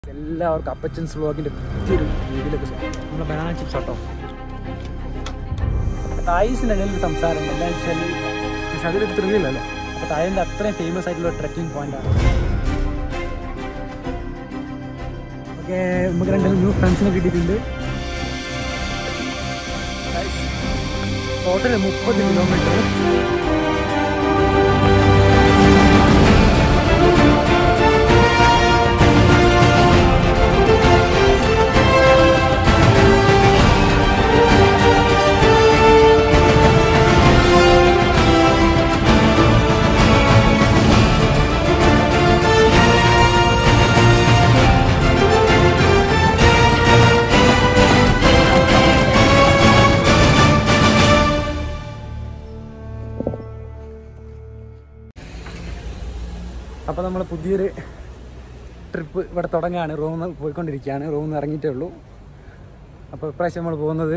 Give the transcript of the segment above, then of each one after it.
എല്ലാവർക്കും അപ്പച്ചൻസ് വ്ളോഗിൻ്റെ പുതിയൊരു വീഡിയോയിലേക്ക് സ്വാഗതം നമ്മുടെ ബനാന ചിപ്സ് കേട്ടോ തായ്സിൻ്റെ ഇടയിൽ ഒരു സംസാരം എന്താണെന്ന് വെച്ചാൽ പക്ഷെ അതിലൊരു ത്രില്ലല്ലോ അപ്പോൾ തായ്ലൻഡ് അത്രയും ഫേമസ് ആയിട്ടുള്ള ട്രക്കിംഗ് പോയിന്റാണ് ഓക്കെ നമുക്ക് രണ്ട് ന്യൂ ഫ്രണ്ട്സിനെ കിട്ടിയിട്ടുണ്ട് ടോട്ടൽ മുപ്പത് കിലോമീറ്റർ അപ്പോൾ നമ്മൾ പുതിയൊരു ട്രിപ്പ് ഇവിടെ തുടങ്ങുകയാണ് റൂമിൽ നിന്ന് പോയിക്കൊണ്ടിരിക്കുകയാണ് റൂമിൽ നിന്ന് ഇറങ്ങിയിട്ടേ ഉള്ളൂ അപ്പോൾ ഇപ്രാവശ്യം നമ്മൾ പോകുന്നത്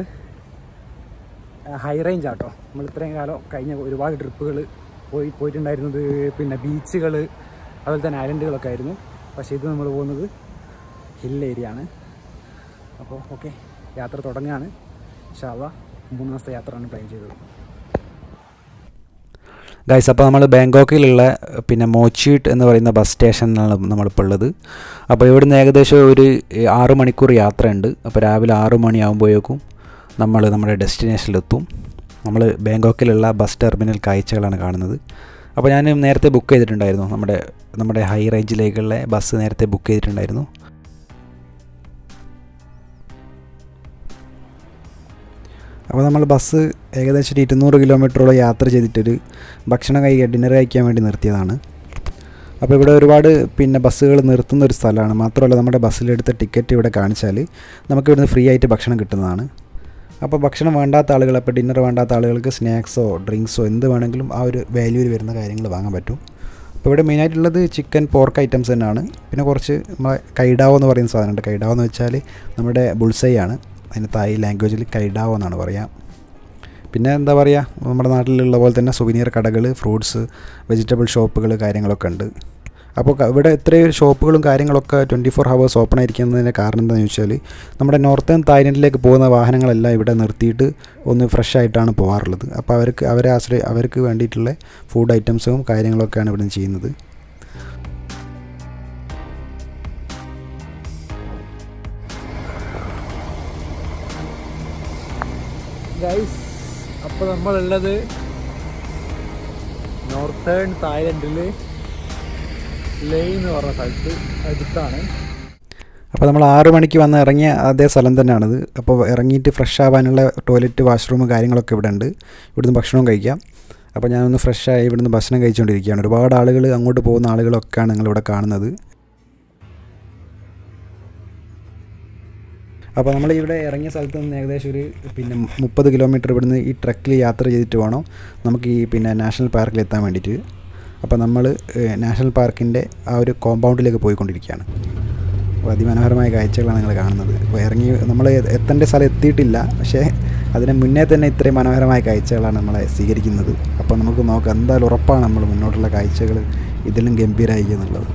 ഹൈ റേഞ്ച് ആട്ടോ നമ്മൾ ഇത്രയും കാലം കഴിഞ്ഞ ഒരുപാട് ട്രിപ്പുകൾ പോയി പോയിട്ടുണ്ടായിരുന്നത് പിന്നെ ബീച്ചുകൾ അതുപോലെ തന്നെ ഐലൻഡുകളൊക്കെ ആയിരുന്നു പക്ഷേ ഇത് നമ്മൾ പോകുന്നത് ഹിൽ ഏരിയ ആണ് അപ്പോൾ ഓക്കെ യാത്ര തുടങ്ങുകയാണ് ഇൻഷാല്ല മൂന്ന് ദിവസത്തെ യാത്രയാണ് പ്ലാൻ ചെയ്തത് ഗൈസ് അപ്പോൾ നമ്മൾ ബാങ്കോക്കിലുള്ള പിന്നെ മോച്ചീട്ട് എന്ന് പറയുന്ന ബസ് സ്റ്റേഷനിലാണ് നമ്മളിപ്പോൾ ഉള്ളത് അപ്പോൾ ഇവിടുന്ന് ഏകദേശം ഒരു ആറ് മണിക്കൂർ യാത്രയുണ്ട് അപ്പോൾ രാവിലെ ആറ് മണിയാകുമ്പോഴേക്കും നമ്മൾ നമ്മുടെ ഡെസ്റ്റിനേഷനിലെത്തും നമ്മൾ ബാങ്കോക്കിലുള്ള ബസ് ടെർമിനൽ കാഴ്ചകളാണ് കാണുന്നത് അപ്പോൾ ഞാൻ നേരത്തെ ബുക്ക് ചെയ്തിട്ടുണ്ടായിരുന്നു നമ്മുടെ നമ്മുടെ ഹൈ റേഞ്ചിലേക്കുള്ള ബസ് നേരത്തെ ബുക്ക് ചെയ്തിട്ടുണ്ടായിരുന്നു അപ്പോൾ നമ്മൾ ബസ് ഏകദേശം ഒരു ഇരുന്നൂറ് കിലോമീറ്ററോളം യാത്ര ചെയ്തിട്ടൊരു ഭക്ഷണം കഴിക്കാൻ ഡിന്നർ കഴിക്കാൻ വേണ്ടി നിർത്തിയതാണ് അപ്പോൾ ഇവിടെ ഒരുപാട് പിന്നെ ബസ്സുകൾ നിർത്തുന്ന ഒരു സ്ഥലമാണ് മാത്രമല്ല നമ്മുടെ ബസ്സിലെടുത്ത ടിക്കറ്റ് ഇവിടെ കാണിച്ചാൽ നമുക്ക് ഇവിടുന്ന് ഫ്രീ ആയിട്ട് ഭക്ഷണം കിട്ടുന്നതാണ് അപ്പോൾ ഭക്ഷണം വേണ്ടാത്ത ആളുകൾ അപ്പോൾ ഡിന്നർ വേണ്ടാത്ത ആളുകൾക്ക് സ്നാക്സോ ഡ്രിങ്ക്സോ എന്ത് വേണമെങ്കിലും ആ ഒരു വാല്യൂവിൽ വരുന്ന കാര്യങ്ങൾ വാങ്ങാൻ പറ്റും അപ്പോൾ ഇവിടെ മെയിനായിട്ടുള്ളത് ചിക്കൻ പോർക്ക് ഐറ്റംസ് തന്നെയാണ് പിന്നെ കുറച്ച് നമ്മളെ കൈഡാവോ എന്ന് പറയുന്ന സാധനമുണ്ട് കൈഡാവോ എന്ന് വെച്ചാൽ നമ്മുടെ ബുൾസൈ ആണ് അതിന് തായ് ലാംഗ്വേജിൽ കൈഡാവോ എന്നാണ് പറയുക പിന്നെ എന്താ പറയുക നമ്മുടെ നാട്ടിലുള്ള പോലെ തന്നെ സുവനീർ കടകൾ ഫ്രൂട്ട്സ് വെജിറ്റബിൾ ഷോപ്പുകൾ കാര്യങ്ങളൊക്കെ ഉണ്ട് അപ്പോൾ ക- ഇവിടെ ഇത്രയും ഷോപ്പുകളും കാര്യങ്ങളൊക്കെ ട്വൻറ്റി ഫോർ ഹവേഴ്സ് ഓപ്പൺ ആയിരിക്കുന്നതിൻ്റെ കാരണം എന്താണെന്ന് വെച്ചാൽ നമ്മുടെ നോർത്തേൺ തായ്ലൻഡിലേക്ക് പോകുന്ന വാഹനങ്ങളെല്ലാം ഇവിടെ നിർത്തിയിട്ട് ഒന്ന് ഫ്രഷ് ആയിട്ടാണ് പോകാറുള്ളത് അപ്പോൾ അവർക്ക് അവരെ ആശ്രയ അവർക്ക് വേണ്ടിയിട്ടുള്ള ഫുഡ് ഐറ്റംസും കാര്യങ്ങളൊക്കെയാണ് ഇവിടെ ചെയ്യുന്നത് ഗൈസ് അപ്പോൾ നമ്മളുള്ളത് നോർത്തേൺ തായ്ലൻഡിൽ ലേ എന്ന് പറഞ്ഞ സ്ഥലത്ത് അടുത്താണ് അപ്പോൾ നമ്മൾ ആറ് മണിക്ക് വന്ന് ഇറങ്ങിയ അതേ സ്ഥലം തന്നെയാണിത് അപ്പോൾ ഇറങ്ങിയിട്ട് ഫ്രഷ് ആവാനുള്ള ടോയ്ലറ്റ് വാഷ്റൂം കാര്യങ്ങളൊക്കെ ഇവിടെ ഉണ്ട് ഇവിടുന്ന് ഭക്ഷണവും കഴിക്കാം അപ്പോൾ ഞാനൊന്ന് ഫ്രഷായി ഇവിടുന്ന് ഭക്ഷണം കഴിച്ചുകൊണ്ടിരിക്കുകയാണ് ഒരുപാട് ആളുകൾ അങ്ങോട്ട് പോകുന്ന ആളുകളൊക്കെയാണ് നിങ്ങളിവിടെ കാണുന്നത് അപ്പോൾ നമ്മൾ ഇവിടെ ഇറങ്ങിയ സ്ഥലത്ത് നിന്ന് ഏകദേശം ഒരു പിന്നെ മുപ്പത് കിലോമീറ്റർ ഇവിടുന്ന് ഈ ട്രക്കിൽ യാത്ര ചെയ്തിട്ട് വേണം നമുക്ക് ഈ പിന്നെ നാഷണൽ പാർക്കിൽ എത്താൻ വേണ്ടിയിട്ട് അപ്പോൾ നമ്മൾ ഏഹ്, നാഷണൽ പാർക്കിൻ്റെ ആ ഒരു കോമ്പൗണ്ടിലേക്ക് പോയിക്കൊണ്ടിരിക്കുകയാണ് അപ്പോൾ അതിമനോഹരമായ കാഴ്ചകളാണ് നിങ്ങൾ കാണുന്നത് അപ്പോൾ ഇറങ്ങി നമ്മൾ എത്തേണ്ട സ്ഥലം എത്തിയിട്ടില്ല പക്ഷേ അതിന് മുന്നേ തന്നെ ഇത്രയും മനോഹരമായ കാഴ്ചകളാണ് നമ്മളെ സ്വീകരിക്കുന്നത് അപ്പോൾ നമുക്ക് നോക്കാം എന്തായാലും ഉറപ്പാണ് നമ്മൾ മുന്നോട്ടുള്ള കാഴ്ചകൾ ഇതിലും ഗംഭീരമായിരിക്കും എന്നുള്ളത്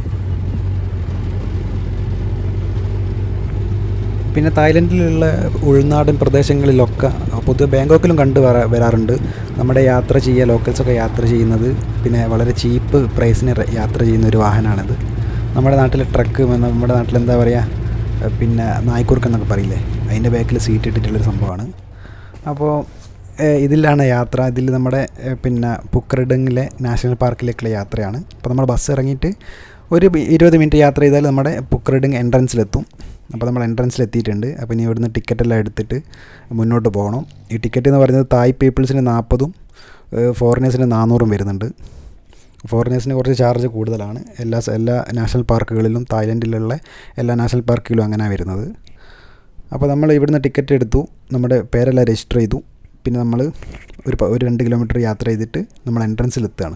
പിന്നെ തായ്ലൻഡിലുള്ള ഉൾനാടൻ പ്രദേശങ്ങളിലൊക്കെ പൊതുവെ ബാങ്കോക്കിലും കണ്ടു വരാ വരാറുണ്ട് നമ്മുടെ യാത്ര ചെയ്യുക ലോക്കൽസൊക്കെ യാത്ര ചെയ്യുന്നത് പിന്നെ വളരെ ചീപ്പ് പ്രൈസിന് ര- യാത്ര ചെയ്യുന്ന ഒരു വാഹനമാണിത് നമ്മുടെ നാട്ടിലെ ട്രക്ക് നമ്മുടെ നാട്ടിൽ എന്താ പറയുക പിന്നെ നായ്ക്കുറുക്ക് എന്നൊക്കെ പറയില്ലേ അതിൻ്റെ ബാക്കിൽ സീറ്റ് ഇട്ടിട്ടുള്ളൊരു സംഭവമാണ് അപ്പോൾ ഏഹ്, ഇതിലാണ് യാത്ര ഇതിൽ നമ്മുടെ ഏഹ്, പിന്നെ പുക്രഡങ്ങിലെ നാഷണൽ പാർക്കിലേക്കുള്ള യാത്രയാണ് അപ്പോൾ നമ്മൾ ബസ് ഇറങ്ങിയിട്ട് ഒരു ബി- ഇരുപത് മിനിറ്റ് യാത്ര ചെയ്താൽ നമ്മുടെ പുക്രഡിങ് എൻട്രൻസിലെത്തും അപ്പോൾ നമ്മൾ എൻട്രൻസിൽ എത്തിയിട്ടുണ്ട് അപ്പോൾ ഇനി ഇവിടുന്ന് ടിക്കറ്റെല്ലാം എടുത്തിട്ട് മുന്നോട്ട് പോകണം ഈ ടിക്കറ്റ് എന്ന് പറയുന്നത് തായ് പീപ്പിൾസിന് നാൽപ്പതും ഫോറിനേഴ്സിന് നാനൂറും വരുന്നുണ്ട് ഫോറിനേഴ്സിന് കുറച്ച് ചാർജ് കൂടുതലാണ് എല്ലാ സ- എല്ലാ നാഷണൽ പാർക്കുകളിലും തായ്ലൻഡിലുള്ള എല്ലാ നാഷണൽ പാർക്കുകളിലും അങ്ങനെ വരുന്നത് അപ്പോൾ നമ്മൾ ഇവിടുന്ന് ടിക്കറ്റ് എടുത്തു നമ്മുടെ പേരെല്ലാം രജിസ്റ്റർ ചെയ്തു പിന്നെ നമ്മൾ ഒരു പ- ഒരു രണ്ട് കിലോമീറ്റർ യാത്ര ചെയ്തിട്ട് നമ്മൾ എൻട്രൻസിൽ എത്തുകയാണ്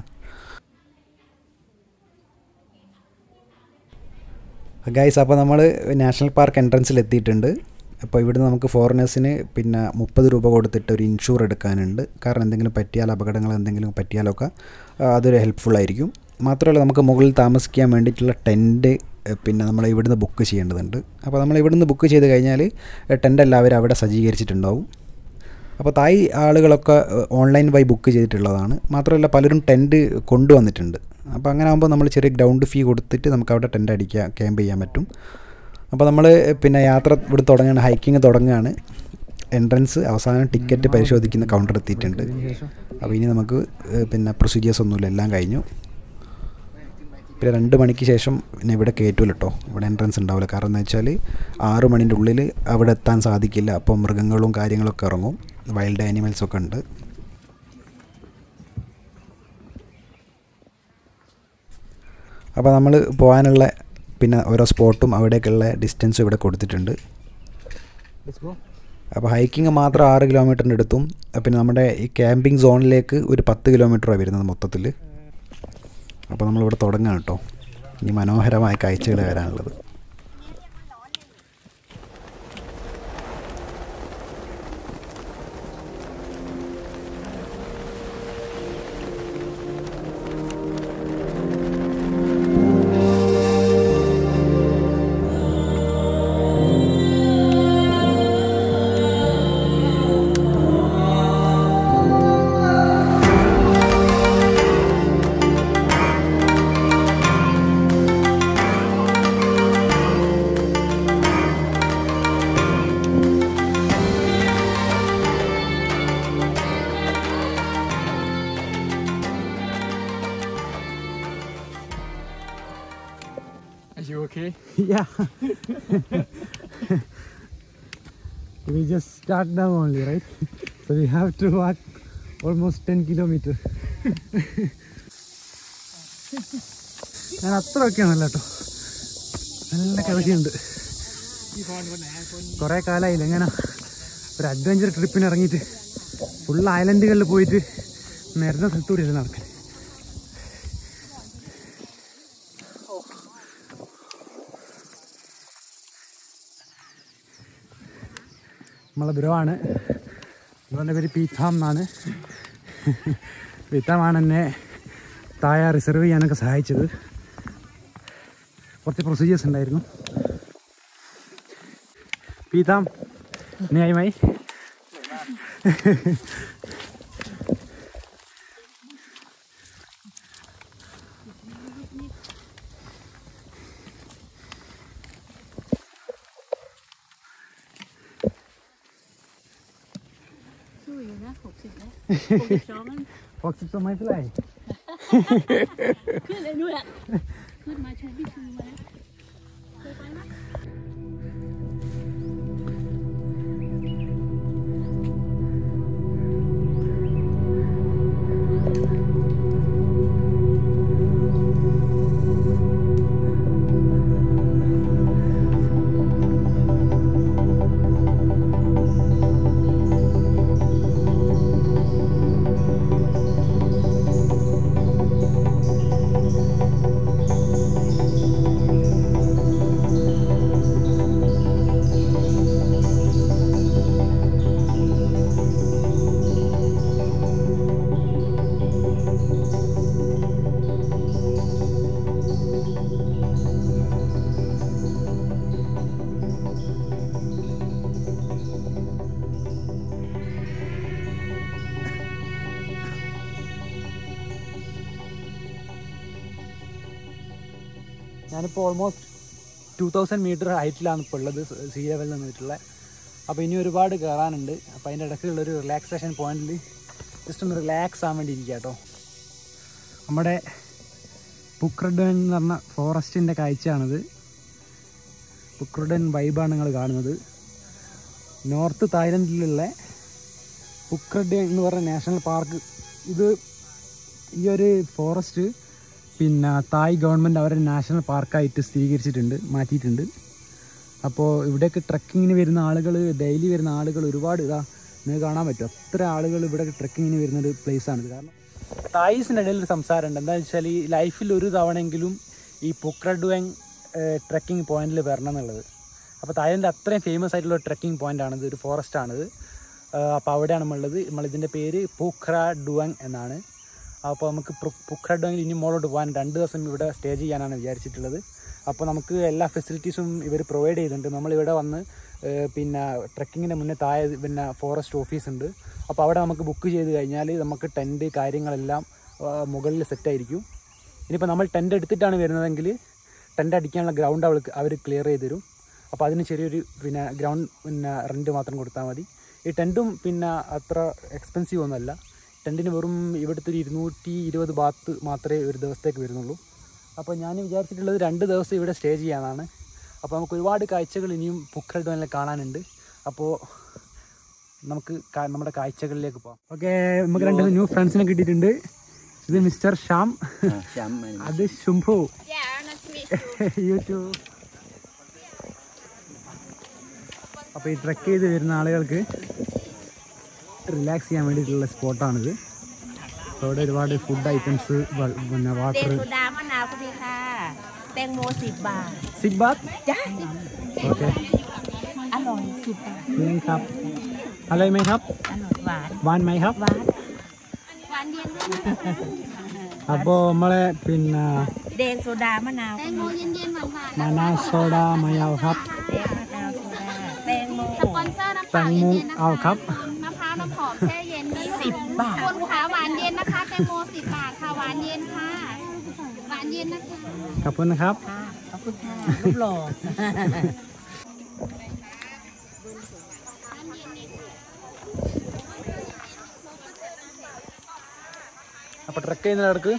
ഗൈസ് അപ്പോൾ നമ്മൾ നാഷണൽ പാർക്ക് എൻട്രൻസിൽ എത്തിയിട്ടുണ്ട് അപ്പോൾ ഇവിടുന്ന് നമുക്ക് ഫോറിനേഴ്സിന് പിന്നെ മുപ്പത് രൂപ കൊടുത്തിട്ട് ഒരു ഇൻഷൂർ എടുക്കാനുണ്ട് കാരണം എന്തെങ്കിലും പറ്റിയാൽ അപകടങ്ങൾ എന്തെങ്കിലും പറ്റിയാലൊക്കെ ആ, അതൊരു ഹെൽപ്ഫുൾ ആയിരിക്കും മാത്രമല്ല നമുക്ക് മുകളിൽ താമസിക്കാൻ വേണ്ടിയിട്ടുള്ള ടെൻറ്റ് ഏഹ്, പിന്നെ നമ്മൾ ഇവിടുന്ന് ബുക്ക് ചെയ്യേണ്ടതുണ്ട് അപ്പോൾ നമ്മൾ ഇവിടുന്ന് ബുക്ക് ചെയ്ത് കഴിഞ്ഞാൽ ടെൻ്റ് എല്ലാവരും അവിടെ സജ്ജീകരിച്ചിട്ടുണ്ടാവും അപ്പോൾ തായ് ആളുകളൊക്കെ ഏഹ്, ഓൺലൈൻ വഴി ബുക്ക് ചെയ്തിട്ടുള്ളതാണ് മാത്രമല്ല പലരും ടെൻറ്റ് കൊണ്ടുവന്നിട്ടുണ്ട് അപ്പോൾ അങ്ങനെ ആകുമ്പോൾ നമ്മൾ ചെറിയ ഗ്രൗണ്ട് ഫീ കൊടുത്തിട്ട് നമുക്ക് അവിടെ ടെൻ്റ് അടിക്കുക ക്യാമ്പ് ചെയ്യാൻ പറ്റും അപ്പോൾ നമ്മൾ പിന്നെ യാത്ര ഇവിടെ തുടങ്ങുകയാണ് ഹൈക്കിങ് തുടങ്ങുകയാണ് എൻട്രൻസ് അവസാനം ടിക്കറ്റ് പരിശോധിക്കുന്ന കൗണ്ടർ എത്തിയിട്ടുണ്ട് അപ്പോൾ ഇനി നമുക്ക് ഏഹ്, പിന്നെ പ്രൊസീജിയേഴ്സ് ഒന്നുമില്ല എല്ലാം കഴിഞ്ഞു പിന്നെ രണ്ട് മണിക്ക് ശേഷം പിന്നെ ഇവിടെ കയറ്റൂല കേട്ടോ ഇവിടെ എൻട്രൻസ് ഉണ്ടാവില്ല കാരണം എന്ന് വെച്ചാൽ ആറ് മണിൻ്റെ ഉള്ളിൽ അവിടെ എത്താൻ സാധിക്കില്ല അപ്പോൾ മൃഗങ്ങളും കാര്യങ്ങളൊക്കെ ഇറങ്ങും വൈൽഡ് ആനിമൽസൊക്കെ ഉണ്ട് അപ്പോൾ നമ്മൾ പോകാനുള്ള പിന്നെ ഓരോ സ്പോട്ടും അവിടേക്കുള്ള ഡിസ്റ്റൻസും ഇവിടെ കൊടുത്തിട്ടുണ്ട് അപ്പോൾ ഹൈക്കിങ് മാത്രം ആറ് കിലോമീറ്ററിൻ്റെ അടുത്തും പിന്നെ നമ്മുടെ ഈ ക്യാമ്പിംഗ് സോണിലേക്ക് ഒരു പത്ത് കിലോമീറ്ററാണ് വരുന്നത് മൊത്തത്തിൽ അപ്പോൾ നമ്മളിവിടെ തുടങ്ങാം കേട്ടോ ഇനി മനോഹരമായ കാഴ്ചകൾ വരാനുള്ളത് Are you okay? yeah. we just start now only, right? So we have to walk almost 10 kilometers. ഞാൻ അത്ര ഒക്കെയാണല്ലോ കേട്ടോ നല്ല കളിക്കുന്നുണ്ട് കുറെ കാലമായില്ല എങ്ങനെ ഒരു അഡ്വഞ്ചർ ട്രിപ്പിന് ഇറങ്ങിയിട്ട് ഫുൾ ഐലൻഡുകളിൽ പോയിട്ട് മരുന്ന സ്ഥലത്തൂടെ നടക്കാൻ നമ്മളെ ബ്രോ ആണ് ബ്രോൻ്റെ പേര് പീത്താം എന്നാണ് പീത്താമാണ് എന്നെ താഴെ റിസർവ് ചെയ്യാനൊക്കെ സഹായിച്ചത് കുറച്ച് പ്രൊസീജിയേഴ്സ് ഉണ്ടായിരുന്നു പീത്താം ന്യായമായി สู้อยู่นะหกสิบแล้วหกสิบสองแล้วพอกสิบสมัยเท่าไหร่ขึ้นเลยนู่นแหละขึ้นมาชูพี่ชูมาแล้วเคยไปไหม ഞാനിപ്പോൾ ഓൾമോസ്റ്റ് ടു തൗസൻഡ് മീറ്റർ ഹൈറ്റിലാണ് ഇപ്പോൾ ഉള്ളത് സീ ലെവലിൽ നിന്നിട്ടുള്ള അപ്പോൾ ഇനി ഒരുപാട് കയറാനുണ്ട് അപ്പോൾ അതിൻ്റെ ഇടയ്ക്കുള്ളൊരു റിലാക്സേഷൻ പോയിന്റിൽ ജസ്റ്റ് ഒന്ന് റിലാക്സ് ആവാൻ വേണ്ടി ഇരിക്കുക കേട്ടോ നമ്മുടെ പുക്രഡൻ എന്ന് പറഞ്ഞ ഫോറസ്റ്റിൻ്റെ കാഴ്ചയാണിത് പുക്രഡൻ വൈബാണ് നിങ്ങൾ കാണുന്നത് നോർത്ത് തായ്ലൻഡിലുള്ള പുക്രഡൻ എന്ന് പറഞ്ഞ നാഷണൽ പാർക്ക് ഇത് ഈ ഒരു ഫോറസ്റ്റ് പിന്നെ തായ് ഗവൺമെൻറ് അവരുടെ നാഷണൽ പാർക്കായിട്ട് സ്ഥിരീകരിച്ചിട്ടുണ്ട് മാറ്റിയിട്ടുണ്ട് അപ്പോൾ ഇവിടേക്ക് ട്രക്കിങ്ങിന് വരുന്ന ആളുകൾ ഡെയിലി വരുന്ന ആളുകൾ ഒരുപാട് ഇതാ നിങ്ങൾക്ക് കാണാൻ പറ്റും അത്ര ആളുകൾ ഇവിടെ ട്രക്കിങ്ങിന് വരുന്നൊരു പ്ലേസാണിത് കാരണം തായ്സിൻ്റെ ഇടയിൽ ഒരു സംസാരമുണ്ട് എന്താണെന്ന് വെച്ചാൽ ഈ ലൈഫിൽ ഒരു തവണയെങ്കിലും ഈ പുക്രഡുവങ് ട്രക്കിംഗ് പോയിന്റിൽ വരണം എന്നുള്ളത് അപ്പോൾ തായ്ലൻഡ് അത്രയും ഫേമസ് ആയിട്ടുള്ള ഒരു ട്രക്കിംഗ് പോയിൻ്റാണിത് ഒരു ഫോറസ്റ്റ് ആണിത് അപ്പോൾ അവിടെയാണ് നമ്മളുള്ളത് നമ്മളിതിൻ്റെ പേര് പൂഖ്ര ഡുവങ് എന്നാണ് അപ്പോൾ നമുക്ക് പുക്രഡുവങ്ങിൽ ഇനി മുകളോട്ട് പോകാൻ രണ്ട് ദിവസം ഇവിടെ സ്റ്റേ ചെയ്യാനാണ് വിചാരിച്ചിട്ടുള്ളത് അപ്പോൾ നമുക്ക് എല്ലാ ഫെസിലിറ്റീസും ഇവർ പ്രൊവൈഡ് ചെയ്യുന്നുണ്ട് നമ്മളിവിടെ വന്ന് ഏഹ്, പിന്നെ ട്രക്കിങ്ങിൻ്റെ മുന്നേ താഴെ പിന്നെ ഫോറസ്റ്റ് ഓഫീസ് ഉണ്ട് അപ്പോൾ അവിടെ നമുക്ക് ബുക്ക് ചെയ്ത് കഴിഞ്ഞാൽ നമുക്ക് ടെൻറ്റ് കാര്യങ്ങളെല്ലാം ആ, മുകളിൽ സെറ്റായിരിക്കും ഇനിയിപ്പോൾ നമ്മൾ ടെൻറ്റ് എടുത്തിട്ടാണ് വരുന്നതെങ്കിൽ ടെൻറ്റ് അടിക്കാനുള്ള ഗ്രൗണ്ട് അവൾക്ക് അവർ ക്ലിയർ ചെയ്ത് തരും അപ്പോൾ അതിന് ചെറിയൊരു പിന്നെ ഗ്രൗണ്ട് പിന്നെ റെൻറ്റ് മാത്രം കൊടുത്താൽ മതി ഈ ടെൻറ്റും പിന്നെ അത്ര എക്സ്പെൻസീവ് ഒന്നുമല്ല ടെൻറ്റിന് വെറും ഇവിടുത്തെ ഒരു ഇരുന്നൂറ്റി ഇരുപത് ബാത്ത് മാത്രമേ ഒരു ദിവസത്തേക്ക് വരുന്നുള്ളൂ അപ്പോൾ ഞാൻ വിചാരിച്ചിട്ടുള്ളത് രണ്ട് ദിവസം ഇവിടെ സ്റ്റേ ചെയ്യാനാണ് അപ്പോൾ നമുക്ക് ഒരുപാട് കാഴ്ചകൾ ഇനിയും പുക്കൽ ഡോനിൽ കാണാനുണ്ട് അപ്പോൾ നമുക്ക് കാ- നമ്മുടെ കാഴ്ചകളിലേക്ക് പോകാം ഓക്കെ നമുക്ക് രണ്ട് ന്യൂ ഫ്രണ്ട്സിനെ കിട്ടിയിട്ടുണ്ട് ഇത് മിസ്റ്റർ ശ്യാം അത് ശുംഭു Yeah, nice to meet you. YouTube അപ്പോൾ ഈ ട്രക്ക് ചെയ്ത് വരുന്ന ആളുകൾക്ക് റിലാക്സ് ചെയ്യാൻ വേണ്ടിയിട്ടുള്ള സ്പോട്ടാണിത് അപ്പോൾ ഇവിടെ ഒരുപാട് ഫുഡ് ഐറ്റംസ് പിന്നെ เด็ വാട്ടർ กโซดามะนาวก็ดีค่ะ แตงโมสิบบาท സിക് ബാത്ത് จ้า ഓക്കെ อร่อยสิบบาทนี่ครับอะไรไหมครับอร่อยหวานหวานไหมครับหวานหวานเย็นด้วยนะคะ അപ്പോൾ നമ്മളെ പിന്നെ แดงโซดามะนาวแตงโมเย็นๆหวานๆมะนาวโซดามายาวครับแดงมะนาวโซดาแตงโมสปอนเซอร์น้ำแตเปล่างโมเย็นๆนะคะเอาครับมะพร้าวน้ำหอมแช่เย็นด้วยสิบบาทคนขาหวานเย็นนะคะ แตงโมสิบบาทค่ะ หวานเย็นค่ะ หวานเย็นนะคะขอบคุณนะครับค่ะขอบคุณค่ะรูปหล่อ അപ്പോൾ ട്രക്ക് ചെയ്യുന്നവർക്ക്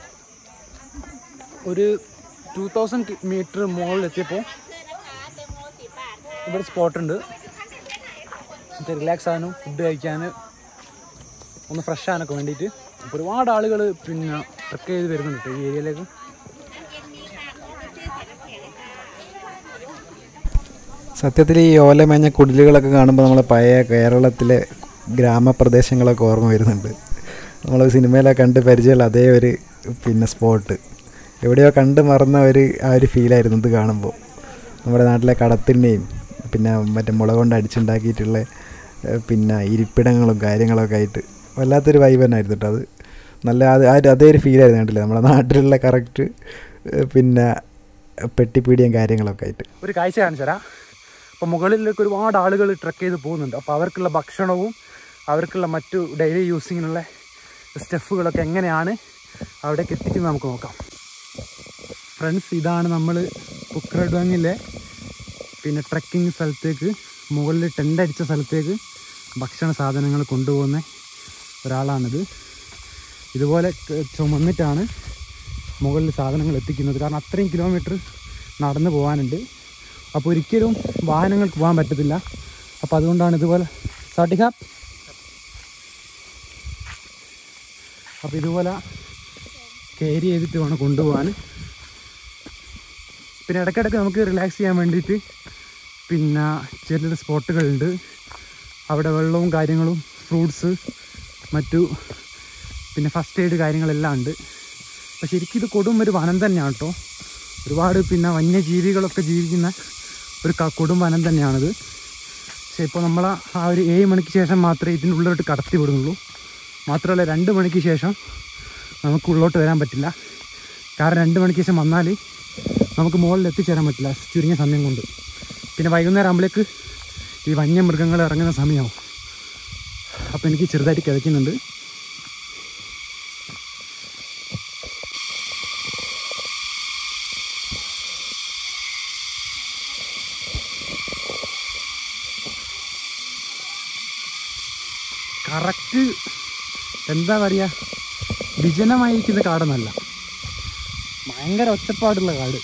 ഒരു ടു തൗസൻഡ് മീറ്റർ മുകളിൽ എത്തിയപ്പോൾ ഇവിടെ സ്പോട്ടുണ്ട് എന്നിട്ട് റിലാക്സ് ആകാനും ഫുഡ് കഴിക്കാൻ ഒന്ന് ഫ്രഷ് ആകാനൊക്കെ വേണ്ടിയിട്ട് അപ്പോൾ ഒരുപാട് ആളുകൾ പിന്നെ ട്രക്ക് ചെയ്ത് വരുന്നുണ്ട് കേട്ടോ ഈ ഏരിയയിലേക്ക് സത്യത്തിൽ ഈ ഓലമേഞ്ഞ കുടിലുകളൊക്കെ കാണുമ്പോൾ നമ്മളെ പഴയ കേരളത്തിലെ ഗ്രാമപ്രദേശങ്ങളൊക്കെ ഓർമ്മ വരുന്നുണ്ട് നമ്മൾ സിനിമയിലൊക്കെ കണ്ട് പരിചയമുള്ള അതേ ഒരു പിന്നെ സ്പോട്ട് എവിടെയോ കണ്ട് മറന്ന ഒരു ആ ഒരു ഫീലായിരുന്നു ഇത് കാണുമ്പോൾ നമ്മുടെ നാട്ടിലെ കടത്തിൻ്റെയും പിന്നെ മറ്റേ മുള കൊണ്ട് അടിച്ചുണ്ടാക്കിയിട്ടുള്ള ഏഹ്, പിന്നെ ഇരിപ്പിടങ്ങളും കാര്യങ്ങളൊക്കെ ആയിട്ട് വല്ലാത്തൊരു വൈബ് തന്നെ ആയിരുന്നു കേട്ടോ അത് നല്ല അത് ആ ഒരു- അതേ ഒരു ഫീലായിരുന്നു കണ്ടില്ലേ നമ്മുടെ നാട്ടിലുള്ള കറക്റ്റ് പിന്നെ പെട്ടിപ്പീടിയും കാര്യങ്ങളൊക്കെ ആയിട്ട് ഒരു കാഴ്ച കാണിച്ചു തരാം അപ്പോൾ മുകളിലേക്ക് ഒരുപാട് ആളുകൾ ട്രക്ക് ചെയ്ത് പോകുന്നുണ്ട് അപ്പോൾ അവർക്കുള്ള ഭക്ഷണവും അവർക്കുള്ള മറ്റു ഡെയിലി യൂസിങ്ങിനുള്ള സ്റ്റെഫുകളൊക്കെ എങ്ങനെയാണ് അവിടേക്ക് എത്തിക്കുന്നത് നമുക്ക് നോക്കാം ഫ്രണ്ട്സ് ഇതാണ് നമ്മൾ പുക്രഡ്വാങ്ങിലെ പിന്നെ ട്രക്കിംഗ് സ്ഥലത്തേക്ക് മുകളിൽ ടെൻ്റ് അടിച്ച സ്ഥലത്തേക്ക് ഭക്ഷണ സാധനങ്ങൾ കൊണ്ടുപോകുന്ന ഒരാളാണിത് ഇതുപോലെ ക- ചുമന്നിട്ടാണ് മുകളിൽ സാധനങ്ങൾ എത്തിക്കുന്നത് കാരണം അത്രയും കിലോമീറ്റർ നടന്നു പോകാനുണ്ട് അപ്പോൾ ഒരിക്കലും വാഹനങ്ങൾക്ക് പോകാൻ പറ്റത്തില്ല അപ്പോൾ അതുകൊണ്ടാണ് ഇതുപോലെ സാട്ടിക്കാം അപ്പോൾ ഇതുപോലെ കയറി ചെയ്തിട്ട് വേണം കൊണ്ടുപോകാൻ പിന്നെ ഇടയ്ക്കിടയ്ക്ക് നമുക്ക് റിലാക്സ് ചെയ്യാൻ വേണ്ടിയിട്ട് പിന്നെ ചെറിയ സ്പോട്ടുകളുണ്ട് അവിടെ വെള്ളവും കാര്യങ്ങളും ഫ്രൂട്ട്സ് മറ്റു പിന്നെ ഫസ്റ്റ് എയ്ഡ് കാര്യങ്ങളെല്ലാം ഉണ്ട് അപ്പോൾ ശരിക്കും ഇത് കൊടും ഒരു വനം തന്നെയാണ് കേട്ടോ ഒരുപാട് പിന്നെ വന്യജീവികളൊക്കെ ജീവിക്കുന്ന ഒരു ക- കൊടും വനം തന്നെയാണിത് പക്ഷേ ഇപ്പോൾ നമ്മൾ ആ ഒരു ഏഴ് മണിക്ക് ശേഷം മാത്രമേ ഇതിൻ്റെ ഉള്ളിലോട്ട് കടത്തി വിടുന്നുള്ളൂ മാത്രമല്ല രണ്ട് മണിക്ക് ശേഷം നമുക്ക് ഉള്ളോട്ട് വരാൻ പറ്റില്ല കാരണം രണ്ട് മണിക്ക് ശേഷം വന്നാൽ നമുക്ക് മുകളിൽ എത്തിച്ചേരാൻ പറ്റില്ല ചുരുങ്ങിയ സമയം കൊണ്ട് പിന്നെ വൈകുന്നേരം ആകുമ്പോഴേക്ക് ഈ വന്യമൃഗങ്ങൾ ഇറങ്ങുന്ന സമയമാവും അപ്പോൾ എനിക്ക് ചെറുതായിട്ട് കിതയ്ക്കുന്നുണ്ട് കറക്റ്റ് എന്താ പറയുക വിജനമായിരിക്കുന്ന കാടൊന്നല്ല ഭയങ്കര ഒച്ചപ്പാടുള്ള കാട്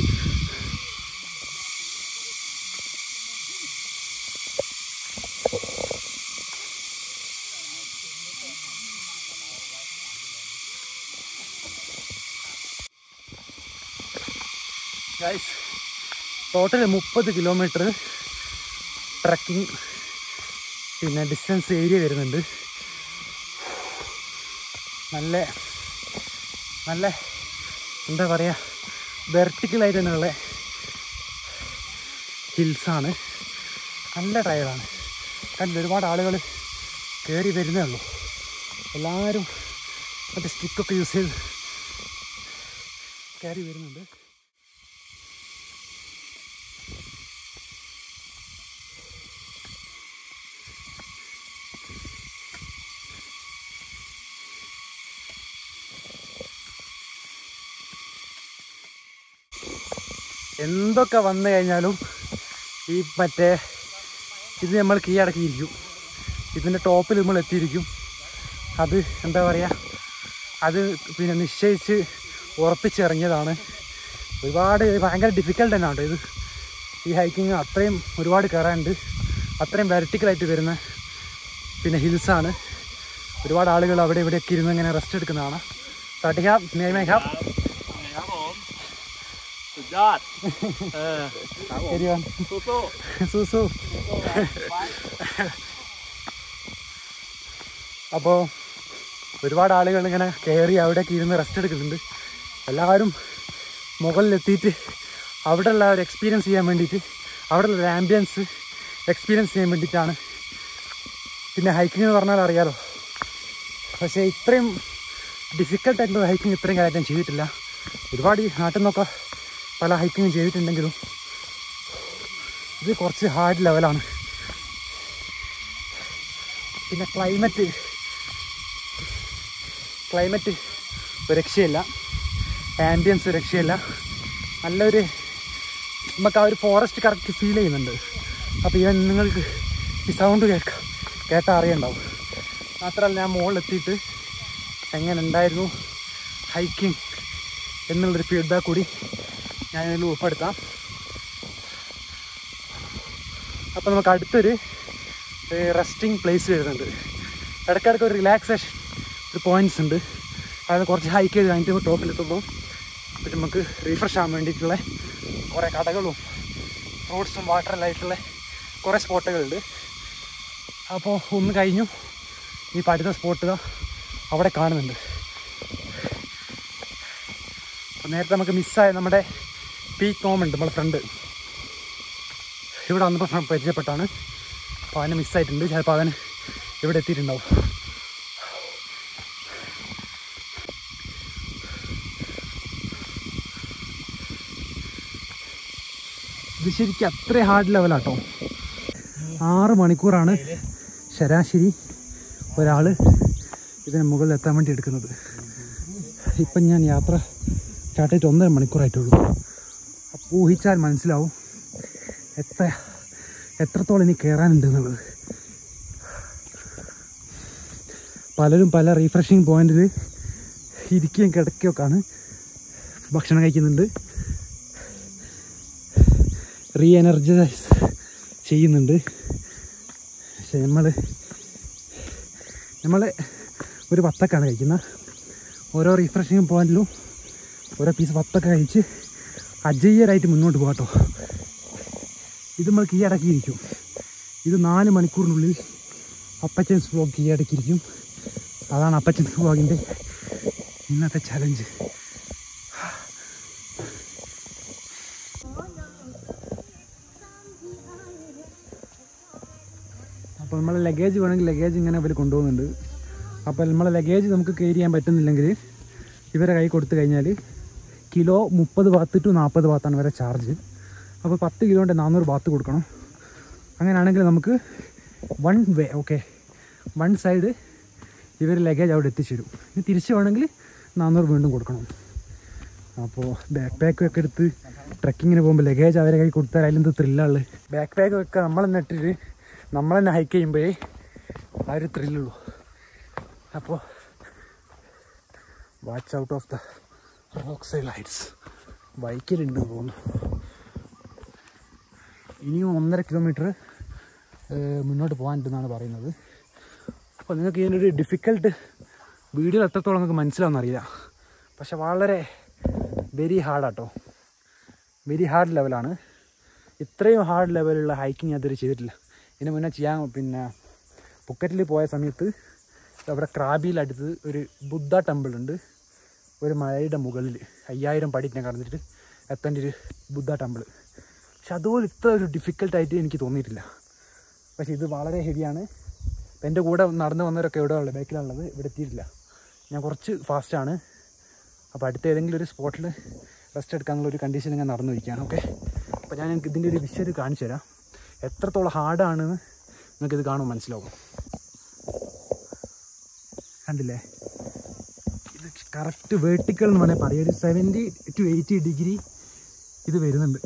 ഗൈസ് ടോട്ടൽ മുപ്പത് കിലോമീറ്റർ ട്രക്കിംഗ് പിന്നെ ഡിസ്റ്റൻസ് ഏരിയ വരുന്നുണ്ട് നല്ല നല്ല എന്താ പറയുക വെർട്ടിക്കലായിട്ട് തന്നെയുള്ള ഹിൽസാണ് നല്ല ടയറാണ് കാരണം ഒരുപാട് ആളുകൾ കയറി വരുന്നേ ഉള്ളൂ എല്ലാവരും മറ്റേ സ്റ്റിക്കൊക്കെ യൂസ് ചെയ്ത് കയറി വരുന്നുണ്ട് എന്തൊക്കെ വന്നു കഴിഞ്ഞാലും ഈ മറ്റേ ഇത് നമ്മൾ കീഴടക്കിയിരിക്കും ഇതിൻ്റെ ടോപ്പിൽ നമ്മൾ എത്തിയിരിക്കും അത് എന്താ പറയുക അത് പിന്നെ നിശ്ചയിച്ച് ഉറപ്പിച്ചിറങ്ങിയതാണ് ഒരുപാട് ഭയങ്കര ഡിഫിക്കൽട്ട് തന്നെ കേട്ടോ ഇത് ഈ ഹൈക്കിങ് അത്രയും ഒരുപാട് കയറാനുണ്ട് അത്രയും വെർട്ടിക്കലായിട്ട് വരുന്ന പിന്നെ ഹിൽസാണ് ഒരുപാട് ആളുകൾ അവിടെ ഇവിടെയൊക്കെ ഇരുന്ന് ഇങ്ങനെ റെസ്റ്റ് എടുക്കുന്നതാണ് സ്റ്റാർട്ടിങ് ഹാബ് മേഘാബ് ครับผมสุดยอด เออ ശരിയാണ് สู้ സൂസു അപ്പോൾ ഒരുപാട് ആളുകൾ ഇങ്ങനെ കയറി അവിടെയൊക്കെ ഇരുന്ന് റെസ്റ്റ് എടുക്കുന്നുണ്ട് എല്ലാവരും മുകളിലെത്തിയിട്ട് അവിടെയുള്ള ഒരു എക്സ്പീരിയൻസ് ചെയ്യാൻ വേണ്ടിയിട്ട് അവിടെയുള്ള ഒരു ആംബിയൻസ് എക്സ്പീരിയൻസ് ചെയ്യാൻ വേണ്ടിയിട്ടാണ് പിന്നെ ഹൈക്കിംഗ് എന്ന് പറഞ്ഞാൽ അറിയാലോ പക്ഷേ ഇത്രയും ഡിഫിക്കൽട്ടായിട്ടുള്ള ഹൈക്കിംഗ് ഇത്രയും കാലത്ത് ഞാൻ ചെയ്തിട്ടില്ല ഒരുപാട് ഈ നാട്ടിൽ നിന്നൊക്കെ പല ഹൈക്കിങ്ങും ചെയ്തിട്ടുണ്ടെങ്കിലും ഇത് കുറച്ച് ഹാർഡ് ലെവലാണ് പിന്നെ ക്ലൈമറ്റ് ക്ലൈമറ്റ് ഒരു രക്ഷയില്ല ആംബിയൻസ് ഒരു രക്ഷയില്ല നല്ലൊരു നമുക്ക് ആ ഒരു ഫോറസ്റ്റ് കറക്റ്റ് ഫീൽ ചെയ്യുന്നുണ്ട് അപ്പോൾ ഇവൻ നിങ്ങൾക്ക് ഈ സൗണ്ട് കേൾക്കാം കേട്ടാൽ അറിയണ്ടാവും മാത്രമല്ല ഞാൻ മുകളിലെത്തിയിട്ട് എങ്ങനെ ഉണ്ടായിരുന്നു ഹൈക്കിംഗ് എന്നുള്ളൊരു ഫീഡ്ബാക്ക് കൂടി ഞാൻ ഇതിൽ ഉൾപ്പെടുത്താം അപ്പോൾ നമുക്ക് അടുത്തൊരു റെസ്റ്റിംഗ് പ്ലേസ് വരുന്നുണ്ട് ഇടയ്ക്കിടയ്ക്ക് ഒരു റിലാക്സേഷൻ ഒരു പോയിന്റ്സ് ഉണ്ട് അതായത് കുറച്ച് ഹൈക്ക് ചെയ്ത് കഴിഞ്ഞിട്ട് ടോപ്പിലെത്തുമ്പോൾ പിന്നെ നമുക്ക് റീഫ്രഷ് ആകാൻ വേണ്ടിയിട്ടുള്ള കുറേ കടകളും ഫ്രൂട്ട്സും വാട്ടറിലായിട്ടുള്ള കുറേ സ്പോട്ടുകളുണ്ട് അപ്പോൾ ഒന്ന് കഴിഞ്ഞു ഈ പഠിത്ത സ്പോട്ട് അവിടെ കാണുന്നുണ്ട് അപ്പോൾ നേരത്തെ നമുക്ക് മിസ്സായ നമ്മുടെ പീക്ക് നോമുണ്ട് നമ്മളെ ഫ്രണ്ട് ഇവിടെ വന്നപ്പോൾ പരിചയപ്പെട്ടാണ് അപ്പോൾ അവനെ മിസ്സായിട്ടുണ്ട് ചിലപ്പോൾ അവൻ ഇവിടെ എത്തിയിട്ടുണ്ടാവും ഇത് ശരിക്കും അത്ര ഹാർഡ് ലെവലാട്ടോ ആറ് മണിക്കൂറാണ് ശരാശരി ഒരാൾ ഇതിന് മുകളിൽ എത്താൻ വേണ്ടി എടുക്കുന്നത് ഇപ്പം ഞാൻ യാത്ര സ്റ്റാർട്ട് ചെയ്തിട്ട് ഒന്നര മണിക്കൂറായിട്ടുള്ളൂ അപ്പോൾ ഊഹിച്ചാൽ മനസ്സിലാവും എത്ര എത്രത്തോളം ഇനി കയറാനുണ്ട് എന്നുള്ളത് പലരും പല റീഫ്രഷിങ് പോയിന്റിൽ ഇരിക്കുകയും കിടക്കുകയൊക്കെയാണ് ഭക്ഷണം കഴിക്കുന്നുണ്ട് റീ എനർജൈസ് ചെയ്യുന്നുണ്ട് പക്ഷെ നമ്മൾ നമ്മൾ ഒരു വത്തക്കാണ് കഴിക്കുന്നത് ഓരോ റീഫ്രഷിങ് പോയിന്റിലും ഓരോ പീസ് വത്തക്ക കഴിച്ച് അജയ്യരായിട്ട് മുന്നോട്ട് പോകാട്ടോ ഇത് നമ്മൾ കീഴടക്കിയിരിക്കും ഇത് നാല് മണിക്കൂറിനുള്ളിൽ അപ്പച്ചൻസ് വ്ളോഗ് കീഴടക്കിയിരിക്കും അതാണ് അപ്പച്ചൻസ് വ്ളോഗിൻ്റെ ഇന്നത്തെ ചലഞ്ച് അപ്പോൾ നമ്മൾ ലഗേജ് വേണമെങ്കിൽ ലഗേജ് ഇങ്ങനെ അവർ കൊണ്ടുപോകുന്നുണ്ട് അപ്പോൾ നമ്മളെ ലഗേജ് നമുക്ക് കയറി ചെയ്യാൻ പറ്റുന്നില്ലെങ്കിൽ ഇവരെ കൈ കൊടുത്തു കഴിഞ്ഞാൽ കിലോ മുപ്പത് ബാത്ത് ടു നാൽപ്പത് ബാത്താണ് ഇവരെ ചാർജ് അപ്പോൾ പത്ത് കിലോൻ്റെ നാനൂറ് ബാത്ത് കൊടുക്കണം അങ്ങനെയാണെങ്കിൽ നമുക്ക് one way okay one side ഇവർ ലഗേജ് അവിടെ എത്തിച്ചു തരും ഇനി തിരിച്ചു വേണമെങ്കിൽ നാനൂറ് വീണ്ടും കൊടുക്കണം അപ്പോൾ ബാക്ക് പാക്ക് ഒക്കെ എടുത്ത് ട്രക്കിങ്ങിന് പോകുമ്പോൾ ലഗേജ് അവരെ കൈ കൊടുത്താൽ അതിലെന്ത് ത്രില്ലാണ് ബാക്ക് പാക്ക് ഒക്കെ നമ്മൾ തന്നെ ഇട്ടിട്ട് നമ്മൾ തന്നെ ഹൈക്ക് ചെയ്യുമ്പോഴേ ആ ഒരു ത്രില്ലുള്ളൂ അപ്പോൾ watch out of the rock side lights ബൈക്കിലുണ്ട് തോന്നുന്നു ഇനിയും ഒന്നര കിലോമീറ്റർ മുന്നോട്ട് പോകാനുണ്ടെന്നാണ് പറയുന്നത് അപ്പോൾ നിങ്ങൾക്ക് ഇതിനൊരു ഡിഫിക്കൽട്ട് വീഡിയോ എത്രത്തോളം നിങ്ങൾക്ക് മനസ്സിലാവുമെന്നറിയില്ല പക്ഷെ വളരെ വെരി ഹാർഡാട്ടോ വെരി ഹാർഡ് ലെവലാണ് ഇത്രയും ഹാർഡ് ലെവലുള്ള ഹൈക്കിങ് ഞാൻ ഇതുവരെ ചെയ്തിട്ടില്ല ഇതിന് മുന്നേ ചെയ്യാൻ പിന്നെ പുക്കറ്റിൽ പോയ സമയത്ത് അവിടെ ക്രാബിയിലടുത്ത് ഒരു ബുദ്ധ ടെമ്പിൾ ഉണ്ട് ഒരു മലയുടെ മുകളിൽ അയ്യായിരം പടി ഞാൻ കടന്നിട്ട് എത്തേണ്ട ഒരു ബുദ്ധ ടെമ്പിൾ പക്ഷെ അതുപോലെ ഇത്ര ഒരു ഡിഫിക്കൽട്ടായിട്ട് എനിക്ക് തോന്നിയിട്ടില്ല പക്ഷെ ഇത് വളരെ ഹെവിയാണ് അപ്പം എൻ്റെ കൂടെ നടന്നു വന്നവരൊക്കെ എവിടെ ഉള്ളത് ബാക്കിലുള്ളത് ഇവിടെ എത്തിയിട്ടില്ല ഞാൻ കുറച്ച് ഫാസ്റ്റാണ് അപ്പോൾ അടുത്ത ഏതെങ്കിലും ഒരു സ്പോട്ടിൽ റെസ്റ്റ് എടുക്കാനുള്ള ഒരു കണ്ടീഷൻ ഞാൻ നടന്നു വയ്ക്കുകയാണ് ഓക്കെ അപ്പോൾ ഞാൻ എനിക്ക് ഇതിൻ്റെ ഒരു വിഷ്വൽ കാണിച്ചു തരാം എത്രത്തോളം ഹാർഡാണെന്ന് നിങ്ങൾക്കിത് കാണുമ്പോൾ മനസ്സിലാവും കണ്ടില്ലേ ഇത് കറക്റ്റ് വേർട്ടിക്കൽ എന്ന് വേണമെങ്കിൽ പറയാം ഒരു സെവൻറ്റി ടു എയ്റ്റി ഡിഗ്രി ഇത് വരുന്നുണ്ട്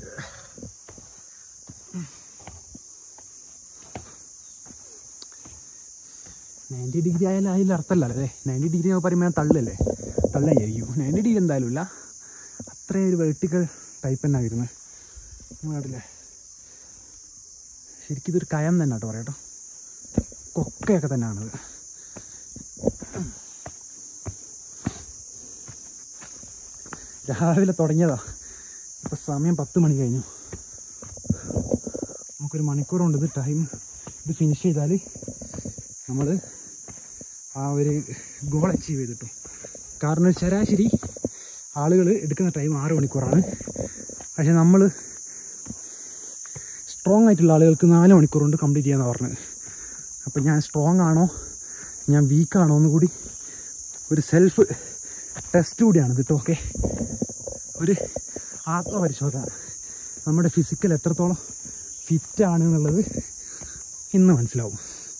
നയൻറ്റി ഡിഗ്രി ആയാലും അതിൽ അർത്ഥമല്ല അല്ലേ നയൻറ്റി ഡിഗ്രി എന്ന് പറയുമ്പോൾ തള്ളല്ലേ തള്ളായിരിക്കും നയൻറ്റി ഡിഗ്രി എന്തായാലും ഇല്ല അത്രയും ഒരു വെർട്ടിക്കൽ ടൈപ്പ് തന്നെ വരുന്നത് നാട്ടിലെ ശരിക്കും ഇതൊരു കയം തന്നെ കേട്ടോ പറയാട്ടോ കൊക്കയൊക്കെ തന്നെയാണത് രാവിലെ തുടങ്ങിയതാ ഇപ്പം സമയം പത്ത് മണി കഴിഞ്ഞു നമുക്കൊരു മണിക്കൂറുണ്ട് ഇത് ടൈം ഇത് ഫിനിഷ് ചെയ്താൽ നമ്മൾ ആ ഒരു ഗോൾ അച്ചീവ് ചെയ്തിട്ടു കാരണം ശരാശരി ആളുകൾ എടുക്കുന്ന ടൈം ആറ് മണിക്കൂറാണ് പക്ഷെ നമ്മൾ സ്ട്രോങ് ആയിട്ടുള്ള ആളുകൾക്ക് നാല് മണിക്കൂർ കൊണ്ട് കംപ്ലീറ്റ് ചെയ്യാമെന്ന് പറഞ്ഞത് അപ്പോൾ ഞാൻ സ്ട്രോങ് ആണോ ഞാൻ വീക്കാണോ എന്ന് കൂടി ഒരു സെൽഫ് ടെസ്റ്റ് കൂടിയാണ് കേട്ടോ ഓക്കെ ഒരു ആത്മപരിശോധന നമ്മുടെ ഫിസിക്കൽ എത്രത്തോളം ഫിറ്റാണ് എന്നുള്ളത് ഇന്ന് മനസ്സിലാവും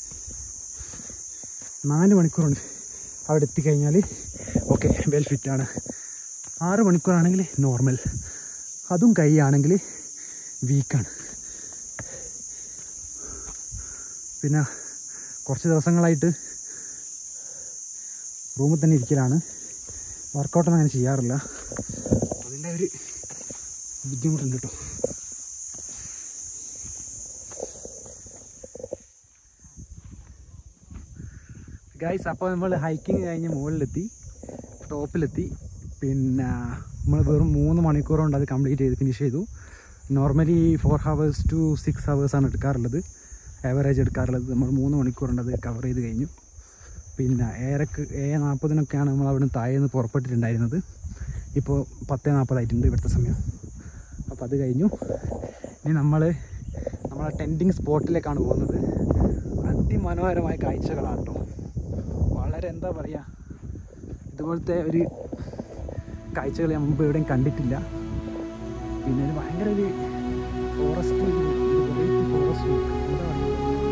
നാല് മണിക്കൂറുണ്ട് അവിടെ എത്തിക്കഴിഞ്ഞാൽ ഓക്കെ വെൽ ഫിറ്റാണ് ആറ് മണിക്കൂറാണെങ്കിൽ നോർമൽ അതും കൈയാണെങ്കിൽ വീക്കാണ് പിന്നെ കുറച്ച് ദിവസങ്ങളായിട്ട് റൂമിൽ തന്നെ ഇരിക്കലാണ് വർക്കൗട്ടൊന്നും അങ്ങനെ ചെയ്യാറില്ല അതിൻ്റെ ഒരു ബുദ്ധിമുട്ടുണ്ട് കേട്ടോ ഗൈസ് അപ്പോൾ നമ്മൾ ഹൈക്കിങ് കഴിഞ്ഞ് മുകളിലെത്തി ടോപ്പിലെത്തി പിന്നെ നമ്മൾ വെറും മൂന്ന് മണിക്കൂർ കൊണ്ട് അത് കംപ്ലീറ്റ് ചെയ്ത് ഫിനിഷ് ചെയ്തു normally four hours to six ഹവേഴ്സാണ് എടുക്കാറുള്ളത് ആവറേജ് എടുക്കാറുള്ളത് നമ്മൾ മൂന്ന് മണിക്കൂർ കൊണ്ട് അത് കവർ ചെയ്ത് കഴിഞ്ഞു പിന്നെ ഏഴരക്ക് ഏഴ് നാൽപ്പതിനൊക്കെയാണ് നമ്മൾ അവിടെ നിന്ന് താഴെ നിന്ന് പുറപ്പെട്ടിട്ടുണ്ടായിരുന്നത് ഇപ്പോൾ പത്ത് നാൽപ്പതായിട്ടുണ്ട് ഇവിടുത്തെ സമയം അപ്പോൾ അത് കഴിഞ്ഞു ഇനി നമ്മൾ നമ്മളെ ടെൻറ്റിങ് സ്പോട്ടിലേക്കാണ് പോകുന്നത് അതിമനോഹരമായ കാഴ്ചകളാണ് കേട്ടോ വളരെ എന്താ പറയുക ഇതുപോലത്തെ ഒരു കാഴ്ചകൾ ഞാൻ മുമ്പ് എവിടെയും കണ്ടിട്ടില്ല പിന്നെ ഒരു ഭയങ്കര ഒരു ഫോറസ്റ്റ് ഫോറസ്റ്റ് എന്താ പറയുക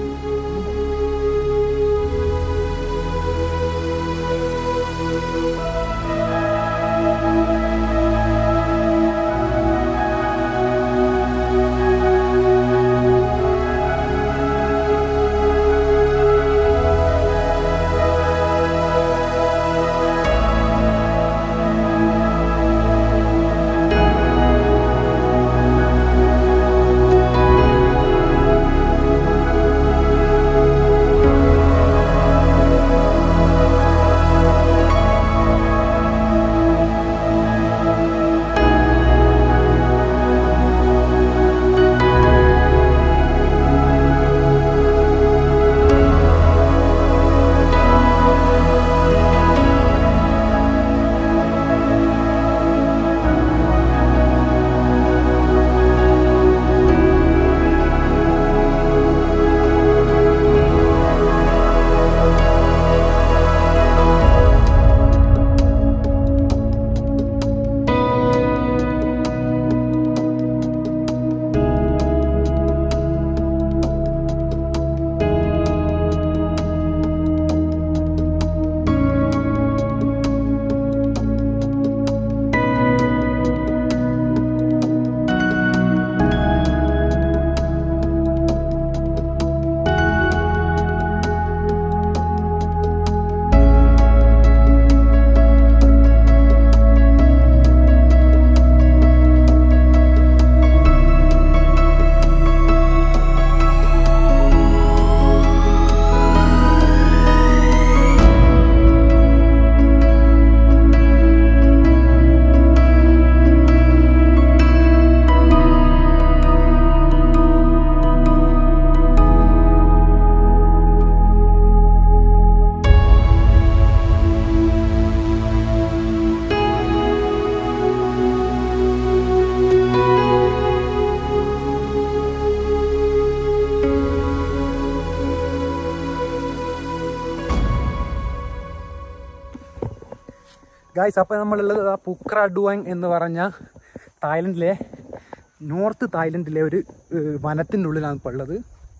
ഗായ്സ് അപ്പോൾ നമ്മളുള്ളത് ആ പുക്ര ഡുവാങ് എന്ന് പറഞ്ഞ തായ്ലൻഡിലെ നോർത്ത് തായ്ലൻഡിലെ ഒരു ഏഹ്, വനത്തിൻ്റെ ഉള്ളിലാണ് ഇപ്പോൾ ഉള്ളത്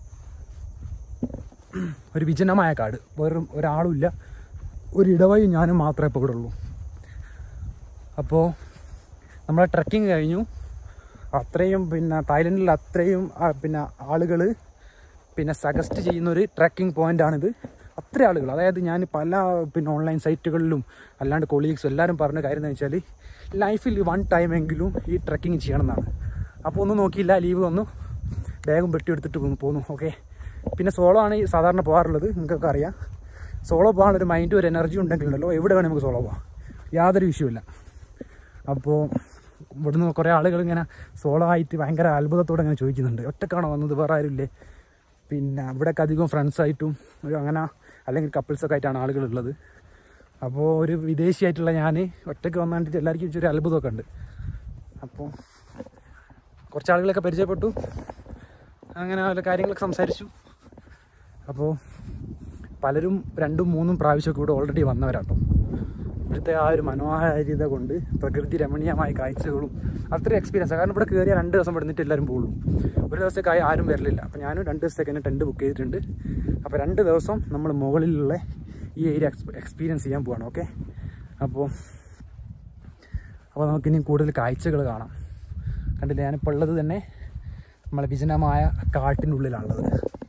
ഒരു വിജനമായ കാട് വേറും ഒരാളുമില്ല ഒരു ഇടവഴി ഞാനും മാത്രമേ ഇപ്പോൾ ഇവിടെ ഉള്ളൂ അപ്പോൾ നമ്മളെ ട്രക്കിംഗ് കഴിഞ്ഞു അത്രയും പിന്നെ തായ്ലൻഡിൽ അത്രയും ആ, പിന്നെ ആളുകൾ പിന്നെ സജസ്റ്റ് ചെയ്യുന്ന ഒരു ട്രക്കിംഗ് പോയിൻ്റാണിത് അത്ര ആളുകൾ അതായത് ഞാൻ പല പിന്നെ ഓൺലൈൻ സൈറ്റുകളിലും അല്ലാണ്ട് കൊളീഗ്സും എല്ലാവരും പറഞ്ഞ കാര്യം എന്ന് വെച്ചാൽ ലൈഫിൽ വൺ ടൈമെങ്കിലും ഈ ട്രക്കിംഗ് ചെയ്യണം എന്നാണ് അപ്പോൾ ഒന്നും നോക്കിയില്ല ലീവ് വന്നു ബാഗും പെട്ടി എടുത്തിട്ട് പോന്നു പോന്നു ഓക്കെ പിന്നെ സോളോ ആണ് ഈ സാധാരണ പോകാറുള്ളത് നിങ്ങൾക്കൊക്കെ അറിയാം സോളോ പോകാനുള്ളൊരു മൈൻഡും ഒരു എനർജി ഉണ്ടെങ്കിലുണ്ടല്ലോ എവിടെ വേണേൽ നമുക്ക് സോളോ പോകാം യാതൊരു വിഷയമില്ല അപ്പോൾ ഇവിടുന്ന് കുറേ ആളുകൾ ഇങ്ങനെ സോളോ ആയിട്ട് ഭയങ്കര അത്ഭുതത്തോടെ ഇങ്ങനെ ചോദിക്കുന്നുണ്ട് ഒറ്റക്കാണോ വന്നത് വേറെ ആരുമില്ലേ പിന്നെ ഇവിടെയൊക്കെ അധികം ഫ്രണ്ട്സായിട്ടും ഒരു അങ്ങനെ അല്ലെങ്കിൽ കപ്പിൾസൊക്കെ ആയിട്ടാണ് ആളുകളുള്ളത് അപ്പോൾ ഒരു വിദേശിയായിട്ടുള്ള ഞാൻ ഒറ്റയ്ക്ക് വന്നിട്ട് എല്ലാവർക്കും ഒരു അത്ഭുതമൊക്കെ ഉണ്ട് അപ്പോൾ കുറച്ച് ആളുകളൊക്കെ പരിചയപ്പെട്ടു അങ്ങനെ പല കാര്യങ്ങളൊക്കെ സംസാരിച്ചു അപ്പോൾ പലരും രണ്ടും മൂന്നും പ്രാവശ്യമൊക്കെ ഇവിടെ ഓൾറെഡി വന്നവരാട്ടോ ഇവിടുത്തെ ആ ഒരു മനോഹാരിത കൊണ്ട് പ്രകൃതി രമണീയമായ കാഴ്ചകളും അത്രയും എക്സ്പീരിയൻസ് കാരണം ഇവിടെ കയറിയ രണ്ട് ദിവസം പെടുന്നിട്ട് എല്ലാവരും പോകുള്ളൂ ഒരു ദിവസത്തേക്കായി ആരും വരലില്ല അപ്പോൾ ഞാനും രണ്ട് ദിവസത്തേക്ക് തന്നെ ടെൻറ്റ് ബുക്ക് ചെയ്തിട്ടുണ്ട് അപ്പോൾ രണ്ട് ദിവസം നമ്മൾ മുകളിലുള്ള ഈ ഏരിയ എക്സ്പീരിയൻസ് ചെയ്യാൻ പോവാണ് ഓക്കെ അപ്പോൾ അപ്പോൾ നമുക്കിനി കൂടുതൽ കാഴ്ചകൾ കാണാം കണ്ടില്ലേ ഞാനിപ്പോൾ ഉള്ളത് തന്നെ നമ്മളെ വിജനമായ കാട്ടിനുള്ളിലാണുള്ളത്